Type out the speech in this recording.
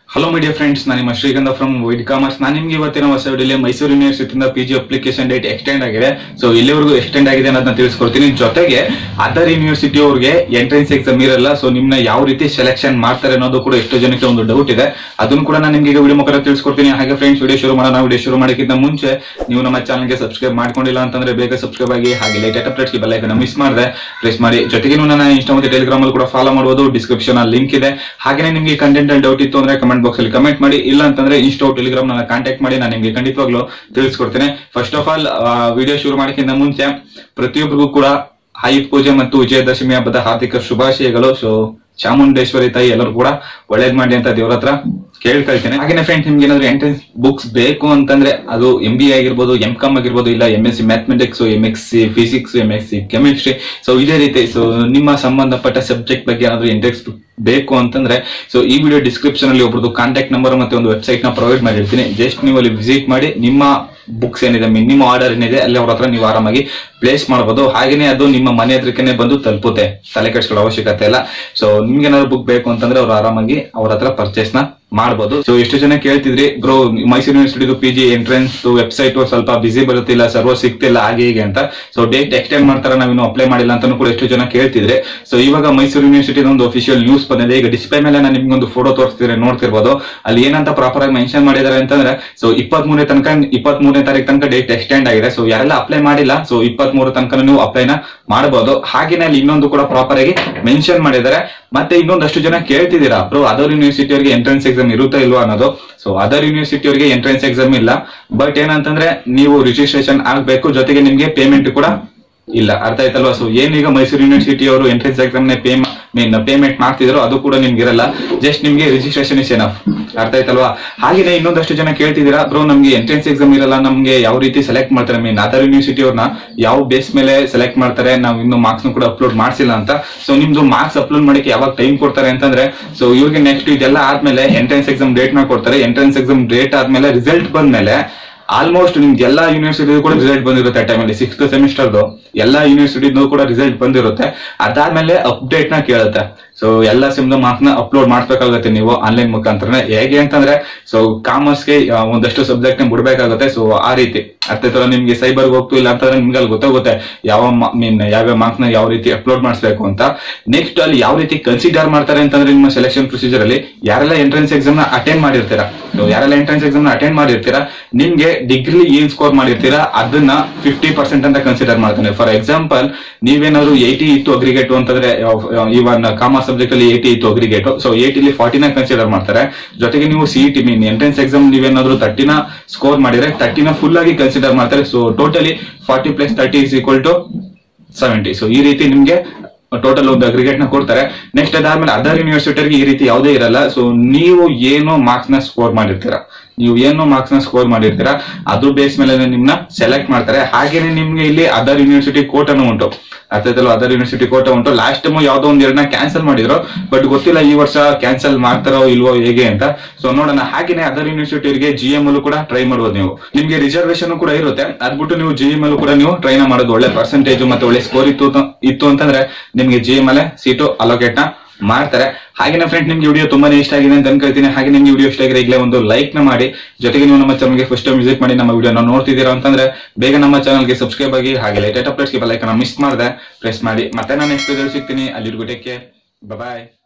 hello media friends ನಾನು ನಿಮ್ಮ ಶ್ರೀಗಂಧ ಫ್ರಮ್ ವೈಡ್ ಕಾಮರ್ಸ್ ನಾನು ನಿಮ್ಗೆ ಇವತ್ತಿನ ಹೊಸ ವಿಡಿಯೋಲಿ ಮೈಸೂರು ಯೂನಿವರ್ಸಿಟಿಯಿಂದ P G application date extend ಆಗಿದೆ ಸೊ ಇಲ್ಲಿವರೆಗೂ ಎಕ್ಸ್ಟೆಂಡ್ ಆಗಿದೆ ಅನ್ನೋದನ್ನ ತಿಳಿಸ್ಕೊಡ್ತೀನಿ ಜೊತೆಗೆ ಅದರ್ ಯೂನಿವರ್ಸಿಟಿ ಅವ್ರಿಗೆ ಎಂಟ್ರೆನ್ಸ್ ಎಕ್ಸಾಮ್ ಇರಲ್ಲ ಸೊ ನಿಮ್ನ ಯಾವ ರೀತಿ ಸೆಲೆಕ್ಷನ್ ಮಾಡ್ತಾರೆ ಅನ್ನೋದು ಕೂಡ ಎಷ್ಟೋ ಜನಕ್ಕೆ ಒಂದು ಡೌಟ್ ಇದೆ ಅದನ್ನು ಕೂಡ ನಾನು ನಿಮ್ಗೆ ಈಗ ವಿಡಿಯೋ ಮುಖಾಂತರ ತಿಳಿಸ್ಕೊಡ್ತೀನಿ ಹಾಗೆ ಫ್ರೆಂಡ್ಸ್ ವಿಡಿಯೋ ಶುರು ಮಾಡೋಣ ವಿಡಿಯೋ ಶುರು ಮಾಡೋಕ್ಕಿಂತ ಮುಂಚೆ ನೀವು ನಮ್ಮ ಚಾನಲ್ಗೆ ಸಬ್ಸ್ಕ್ರೈಬ್ ಮಾಡ್ಕೊಂಡಿಲ್ಲ ಅಂತಂದ್ರೆ ಬೇಗ ಸಬ್ಸ್ಕ್ರೈಬ್ ಆಗಿ ಹಾಗೆ ಲೇಟೆಸ್ಟ್ ಅಪ್ಡೇಟ್ಸ್ಗೆ ಬೆಲ್ ಐಕನ್ ಮಿಸ್ ಮಾಡಿದೆ ಪ್ರೆಸ್ ಮಾಡಿ ಜೊತೆಗೆ ನೀವು ನನ್ನ ಇನ್ಸ್ಟಾ ಮತ್ತು ಟೆಲಿಗ್ರಾಮ್ ಅಲ್ಲಿ ಕೂಡ ಫಾಲೋ ಮಾಡಬಹುದು ಡಿಸ್ಕ್ರಿಪ್ಷನ್ ಅಲ್ಲಿ ಲಿಂಕ್ ಇದೆ ಹಾಗೆ ನಿಮಗೆ ಕಂಟೆಂಟ್ ಅಲ್ಲಿ ಡೌಟ್ ಇತ್ತು ಅಂದ್ರೆ ಕಮೆಂಟ್ ಬಾಕ್ಸ್ ಅಲ್ಲಿ ಕಮೆಂಟ್ ಮಾಡಿ ಇಲ್ಲ ಅಂತಂದ್ರೆ ಇನ್ಸ್ಟಾ ಟೆಲಿಗ್ರಾಮ್ ನನ್ನ ಕಾಂಟ್ಯಾಕ್ಟ್ ಮಾಡಿ ನಾನು ನಿಮಗೆ ಖಂಡಿತವಾಗ್ಲೂ ತಿಳಿಸ್ಕೊಡ್ತೇನೆ ಫಸ್ಟ್ ಆಫ್ ಆಲ್ ವಿಡಿಯೋ ಶುರು ಮಾಡೋಕ್ಕಿಂತ ಮುಂಚೆ ಪ್ರತಿಯೊಬ್ಬರಿಗೂ ಕೂಡ ಆಯುಧ ಪೂಜೆ ಮತ್ತು ವಿಜಯದಶಮಿ ಹಬ್ಬದ ಹಾರ್ದಿಕ ಶುಭಾಶಯಗಳು ಸೊ ಚಾಮುಂಡೇಶ್ವರಿ ತಾಯಿ ಎಲ್ಲರೂ ಕೂಡ ಒಳ್ಳೇದ್ ಮಾಡಿ ಅಂತ ದೇವ್ರ ಹತ್ರ ಕೇಳ್ಕೊಳ್ತೇನೆ ಹಾಗೇನೆ ಫ್ರೆಂಡ್ಸ್ ನಿಮ್ಗೆ ಏನಾದ್ರು ಎಂಟ್ರೆನ್ಸ್ ಬುಕ್ಸ್ ಬೇಕು ಅಂತಂದ್ರೆ ಅದು ಎಂ ಬಿ ಆಗಿರ್ಬೋದು ಎಂ ಕಾಮ್ ಆಗಿರ್ಬೋದು ಇಲ್ಲ M S C mathematics M S C physics M S C chemistry so ಇದೇ ರೀತಿ ಸೊ ನಿಮ್ಮ ಸಂಬಂಧಪಟ್ಟ ಸಬ್ಜೆಕ್ಟ್ ಬಗ್ಗೆ ಏನಾದ್ರು ಇಂಟ್ರೆಸ್ಟ್ ಬೇಕು ಅಂತಂದ್ರೆ ಸೊ ಈ ವಿಡಿಯೋ ಡಿಸ್ಕ್ರಿಪ್ಷನ್ ಅಲ್ಲಿ ಒಬ್ರದ್ದು ಕಾಂಟ್ಯಾಕ್ಟ್ ನಂಬರ್ ಮತ್ತೆ ಒಂದು ವೆಬ್ಸೈಟ್ ನ ಪ್ರೊವೈಡ್ ಮಾಡಿರ್ತೀನಿ ಜಸ್ಟ್ ನೀವು ಅಲ್ಲಿ ವಿಸಿಟ್ ಮಾಡಿ ನಿಮ್ಮ ಬುಕ್ಸ್ ಏನಿದೆ ಮಿನಿಮಮ್ ಆರ್ಡರ್ ಏನಿದೆ ಅಲ್ಲಿ ಅವ್ರ ಹತ್ರ ನೀವು ಆರಾಮಾಗಿ ಪ್ಲೇಸ್ ಮಾಡಬಹುದು ಹಾಗೇನೆ ಅದು ನಿಮ್ಮ ಮನೆ ಹತ್ರಕ್ಕೆ ಬಂದು ತಲುಪುತ್ತೆ ತಲೆ ಕೆಡಿಸ್ಕೊಳ್ಳೋ ಅವಶ್ಯಕತೆ ಇಲ್ಲ ಸೊ ನಿಮ್ಗೆ ಏನಾದ್ರು ಬುಕ್ ಬೇಕು ಅಂತಂದ್ರೆ ಅವ್ರು ಆರಾಮಾಗಿ ಅವ್ರ ಹತ್ರ ಪರ್ಚೇಸ್ ನ ಮಾಡಬಹುದು ಸೊ ಎಷ್ಟು ಜನ ಕೇಳ್ತಿದ್ರಿ bro Mysuru university P G entrance website ಸ್ವಲ್ಪ ಬಿಸಿ ಬರುತ್ತಿಲ್ಲ ಸರ್ವರ್ ಸಿಗ್ತಿಲ್ಲ ಹಾಗೆ ಹೀಗೆ ಅಂತ ಸೊ ಡೇಟ್ ಎಕ್ಸ್ಟೆಂಡ್ ಮಾಡ್ತಾರ ನಾವಿನ್ನು ಅಪ್ಲೈ ಮಾಡಿಲ್ಲ ಅಂತಾನು ಕೂಡ ಎಷ್ಟು ಜನ ಕೇಳ್ತಿದ್ರೆ ಸೊ ಇವಾಗ ಮೈಸೂರು ಯೂನಿವರ್ಸಿಟಿ ಒಂದು ಅಫಿಷಿಯಲ್ ನ್ಯೂಸ್ ಬಂದಿದೆ ಈಗ ಡಿಸ್ಪ್ಲೇ ಮೇಲೆ ನಾನು ನಿಮ್ಗೆ ಒಂದು ಫೋಟೋ ತೋರಿಸ್ತಿದ್ರೆ ನೋಡ್ತಿರ್ಬೋದು ಅಲ್ಲಿ ಏನಂತ ಪ್ರಾಪರ್ ಆಗಿ ಮೆನ್ಷನ್ ಮಾಡಿದ್ದಾರೆ ಅಂತಂದ್ರೆ ಸೊ ಇಪ್ಪತ್ತ್ ಮೂರನೇ ತನಕ ಇಪ್ಪತ್ತ್ ಮೂರನೇ ತಾರೀಕು ತನಕ ಡೇಟ್ ಎಕ್ಸ್ಟೆಂಡ್ ಆಗಿದೆ ಸೊ ಯಾರೆಲ್ಲ ಅಪ್ಲೈ ಮಾಡಿಲ್ಲ ಸೊ ಇಪ್ಪತ್ತ್ ಮೂರು ತನಕ ನೀವು ಅಪ್ಲೈನ ಮಾಡಬಹುದು ಹಾಗೇನೆ ಅಲ್ಲಿ ಇನ್ನೊಂದು ಕೂಡ ಪ್ರಾಪರ್ ಆಗಿ ಮೆನ್ಷನ್ ಮಾಡಿದ್ದಾರೆ ಮತ್ತೆ ಇನ್ನೊಂದಷ್ಟು ಜನ ಕೇಳ್ತಿದ್ದೀರಾ ಬ್ರೋ ಅದರ್ ಯೂನಿವರ್ಸಿಟಿ ಅವರಿಗೆ ಎಂಟ್ರೆನ್ಸ್ ಎಕ್ಸಾಮ್ ಇರುತ್ತಾ ಇಲ್ವಾ ಅನ್ನೋದು ಸೊ ಅದರ್ ಯೂನಿವರ್ಸಿಟಿ ಅವರಿಗೆ ಎಂಟ್ರೆನ್ಸ್ ಎಕ್ಸಾಮ್ ಇಲ್ಲ ಬಟ್ ಏನಂತಂದ್ರೆ ನೀವು ರಿಜಿಸ್ಟ್ರೇಷನ್ ಆಗ್ಬೇಕು ಜೊತೆಗೆ ನಿಮ್ಗೆ ಪೇಮೆಂಟ್ ಕೂಡ ಇಲ್ಲ ಅರ್ಥ ಆಯ್ತಲ್ವಾ ಸೊ ಏನೀಗ ಮೈಸೂರು ಯೂನಿವರ್ಸಿಟಿ ಅವರು ಎಂಟ್ರೆನ್ಸ್ ಎಕ್ಸಾಮ್ ನೇ ಪೇ ಮೀನ್ ಪೇಮೆಂಟ್ ಮಾಡ್ತಿದ್ರು ಅದು ಕೂಡ ನಿಮ್ಗೆ ಇರಲ್ಲ ಜಸ್ಟ್ ನಿಮ್ಗೆ ರಿಜಿಸ್ಟ್ರೇಷನ್ ಇಸ್ ಎನಫ್ ಅರ್ಥ ಆಯ್ತಲ್ವಾ ಹಾಗೇನೆ ಇನ್ನೊಂದಷ್ಟು ಜನ ಕೇಳ್ತಿದ್ದೀರಾ ಬ್ರೋ ನಮ್ಗೆ ಎಂಟ್ರೆನ್ಸ್ ಎಕ್ಸಾಮ್ ಇರಲ್ಲ ನಮ್ಗೆ ಯಾವ ರೀತಿ ಸೆಲೆಕ್ಟ್ ಮಾಡ್ತಾರೆ ಮೀನ್ ಅದರ್ ಯೂನಿವರ್ಸಿಟಿ ಅವ್ರನ್ನ ಯಾವ ಬೇಸ್ ಮೇಲೆ ಸೆಲೆಕ್ಟ್ ಮಾಡ್ತಾರೆ ನಾವು ಇನ್ನು ಮಾರ್ಕ್ಸ್ ಕೂಡ ಅಪ್ಲೋಡ್ ಮಾಡ್ಸಿಲ್ಲ ಅಂತ ಸೊ ನಿಮ್ದು ಮಾರ್ಕ್ಸ್ ಅಪ್ಲೋಡ್ ಮಾಡಕ್ಕೆ ಯಾವಾಗ ಟೈಮ್ ಕೊಡ್ತಾರೆ ಅಂತಂದ್ರೆ ಸೊ ಇವ್ರಿಗೆ ನೆಕ್ಸ್ಟ್ ಇದೆಲ್ಲ ಆದ್ಮೇಲೆ ಎಂಟ್ರೆನ್ಸ್ ಎಕ್ಸಾಮ್ ಡೇಟ್ ನ ಕೊಡ್ತಾರೆ ಎಂಟ್ರೆನ್ಸ್ ಎಕ್ಸಾಮ್ ಡೇಟ್ ಆದ್ಮೇಲೆ ರಿಸಲ್ಟ್ ಬಂದ್ಮೇಲೆ ಆಲ್ಮೋಸ್ಟ್ ನಿಮ್ಗೆ ಎಲ್ಲಾ ಯೂನಿವರ್ಸಿಟಿ ಕೂಡ ರಿಸಲ್ಟ್ ಬಂದಿರುತ್ತೆ ಟೈಮಲ್ಲಿ ಸಿಕ್ಸ್ತ್ ಸೆಮಿಸ್ಟರ್ದು ಎಲ್ಲಾ ಯೂನಿವರ್ಸಿಟಿದು ಕೂಡ ರಿಸಲ್ಟ್ ಬಂದಿರುತ್ತೆ ಅದಾದ್ಮೇಲೆ ಅಪ್ಡೇಟ್ ನ ಕೇಳುತ್ತೆ ಸೊ ಎಲ್ಲ ಸಿಮ್ದು ಮಾರ್ಕ್ಸ್ ನ ಅಪ್ಲೋಡ್ ಮಾಡ್ಬೇಕಾಗುತ್ತೆ ನೀವು ಆನ್ಲೈನ್ ಮುಖಾಂತರ ಹೇಗೆ ಅಂತಂದ್ರೆ ಸೊ ಕಾಮರ್ಸ್ಗೆ ಒಂದಷ್ಟು ಸಬ್ಜೆಕ್ಟ್ ನ ಬಿಡ್ಬೇಕಾಗುತ್ತೆ ಸೊ ಆ ರೀತಿ ಅರ್ಥ ತರ ನಿಮ್ಗೆ ಸೈಬರ್ ಹೋಗ್ತು ಇಲ್ಲ ಅಂತಂದ್ರೆ ನಿಮ್ಗೆ ಅಲ್ಲಿ ಗೊತ್ತಾಗುತ್ತೆ ಯಾವ ಮೀನ್ ಯಾವ್ಯಾವ ಮಾರ್ಕ್ಸ್ ನ ಯಾವ ರೀತಿ ಅಪ್ಲೋಡ್ ಮಾಡಿಸ್ಬೇಕು ಅಂತ ನೆಕ್ಸ್ಟ್ ಅಲ್ಲಿ ಯಾವ ರೀತಿ ಕನ್ಸಿಡರ್ ಮಾಡ್ತಾರೆ ಅಂತಂದ್ರೆ ನಿಮ್ಮ ಸೆಲೆಕ್ಷನ್ ಪ್ರೊಸೀಜರ್ ಅಲ್ಲಿ ಯಾರೆಲ್ಲ ಎಂಟ್ರೆನ್ಸ್ ಎಕ್ಸಾಮ್ ನ ಅಟೆಂಡ್ ಮಾಡಿರ್ತೀರಾ ಸೊ ಯಾರೆಲ್ಲ ಎಂಟ್ರೆನ್ಸ್ ಎಕ್ಸಾಮ್ ನ ಅಟೆಂಡ್ ಮಾಡಿರ್ತೀರಾ ನಿಮ್ಗೆ ಡಿಗ್ರಿ ಏನ್ ಸ್ಕೋರ್ ಮಾಡಿರ್ತೀರಾ ಅದನ್ನ ಫಿಫ್ಟಿ ಪರ್ಸೆಂಟ್ ಅಂತ ಕನ್ಸಿಡರ್ ಮಾಡ್ತಾನೆ ಫಾರ್ ಎಕ್ಸಾಂಪಲ್ ನೀವೇನಾದ್ರು ಏಯ್ಟಿ ಇತ್ತು ಅಗ್ರಿಗೇಟ್ ಅಂತಂದ್ರೆ ಇವನ್ ಕಾಮರ್ಸ್ ಸಬ್ಜೆಕ್ಟ್ ಅಲ್ಲಿ ಏಯ್ಟಿ ಇತ್ತು ಅಗ್ರಿಗೇಟ್ ಸೊ ಏಯ್ಟಿಲಿ ಫಾರ್ಟಿನ ಕನ್ಸಿಡರ್ ಮಾಡ್ತಾರೆ ಜೊತೆಗೆ ನೀವು C T mean entrance exam ನೀವೇನಾದ್ರು ತರ್ಟಿನ ಸ್ಕೋರ್ ಮಾಡಿದ್ರೆ ತರ್ಟಿನ ಫುಲ್ ಆಗಿ ಕನ್ಸಿಡರ್ ಮಾಡ್ತಾರೆ so totally forty plus thirty is equal to seventy so ಈ ರೀತಿ ನಿಮ್ಗೆ ಟೋಟಲ್ ಒಂದು ಅಗ್ರಿಗೇಟ್ ನ ಕೊಡ್ತಾರೆ ನೆಕ್ಸ್ಟ್ ಅದಾದ್ಮೇಲೆ ಅದರ್ ಯೂನಿವರ್ಸಿಟಿಗೆ ಈ ರೀತಿ ಯಾವುದೇ ಇರಲ್ಲ ಸೊ ನೀವು ಏನು ಮಾರ್ಕ್ಸ್ ನ ಸ್ಕೋರ್ ಮಾಡಿರ್ತೀರಾ ನೀವು ಏನು ಮಾರ್ಕ್ಸ್ ನ ಸ್ಕೋರ್ ಮಾಡಿರ್ತೀರಾ ಅದು ಬೇಸ್ ಮೇಲೆ ನಿಮ್ನ ಸೆಲೆಕ್ಟ್ ಮಾಡ್ತಾರೆ ಹಾಗೇನೆ ನಿಮ್ಗೆ ಇಲ್ಲಿ ಅದರ್ ಯೂನಿವರ್ಸಿಟಿ ಕೋಟನು ಉಂಟು ಅರ್ಥದಲ್ಲೂ ಅದರ್ ಯೂನಿವರ್ಸಿಟಿ ಕೋಟ ಉಂಟು ಲಾಸ್ಟ್ ಟೈಮ್ ಯಾವ್ದೋ ಒಂದ್ ಎರಡನ್ನ ಕ್ಯಾನ್ಸಲ್ ಮಾಡಿದ್ರು ಬಟ್ ಗೊತ್ತಿಲ್ಲ ಈ ವರ್ಷ ಕ್ಯಾನ್ಸಲ್ ಮಾಡ್ತಾರೋ ಇಲ್ವೋ ಹೇಗೆ ಅಂತ ಸೊ ನೋಡೋಣ ಹಾಗೇನೆ ಅದರ್ ಯೂನಿವರ್ಸಿಟಿಗೆ ಜಿ ಎಂ ಅಲ್ಲೂ ಕೂಡ ಟ್ರೈ ಮಾಡ್ಬೋದು ನೀವು ನಿಮ್ಗೆ ರಿಸರ್ವೇಶನ್ ಕೂಡ ಇರುತ್ತೆ ಅದ್ಬಿಟ್ಟು ನೀವು ಜಿ ಎಂ ಅಲ್ಲೂ ಕೂಡ ನೀವು ಟ್ರೈನ ಮಾಡೋದು ಒಳ್ಳೆ ಪರ್ಸೆಂಟೇಜ್ ಮತ್ತೆ ಒಳ್ಳೆ ಸ್ಕೋರ್ ಇತ್ತು ಅಂತ- ಇತ್ತು ಅಂತಂದ್ರೆ ನಿಮ್ಗೆ ಜಿ ಎಂ ಅಲ್ಲೇ ಸೀಟು ಅಲೋಕೇಟ್ ನ ಮಾಡ್ತಾರೆ ಹಾಗೆ ಫ್ರೆಂಡ್ ನಿಮ್ಗೆ ವಿಡಿಯೋ ತುಂಬಾನೇ ಇಷ್ಟ ಆಗಿದೆ ಅಂತ ಅನ್ಕೊಳ್ತೀನಿ ಹಾಗೆ ನಿಮ್ಗೆ ವಿಡಿಯೋ ಇಷ್ಟ ಆಗಿದ್ರೆ ಈಗಲೇ ಒಂದು ಲೈಕ್ ನ ಮಾಡಿ ಜೊತೆಗೆ ನೀವು ನಮ್ಮ ಚಾನಲ್ಗೆ ಫಸ್ಟ್ ಟೈಮ್ ವಿಸಿಟ್ ಮಾಡಿ ನಮ್ಮ ವಿಡಿಯೋನ ನೋಡ್ತಿದ್ದೀರಾ ಅಂತಂದ್ರೆ ಬೇಗ ನಮ್ಮ ಚಾನಲ್ಗೆ ಸಬ್ಸ್ಕ್ರೈಬ್ ಆಗಿ ಹಾಗೆ ಲೇಟೆಸ್ಟ್ ಅಪ್ಡೇಟ್ಸ್ಗೆ ಬೆಲ್ ಐಕನ್ ಮಿಸ್ ಮಾಡಿದೆ ಪ್ರೆಸ್ ಮಾಡಿ ಮತ್ತೆ ನಾನು ನೆಕ್ಸ್ಟ್ ಸಿಗ್ತೀನಿ ಅಲ್ಲಿರ್ಗೂ ಟೇಕ್ ಬಾಯ್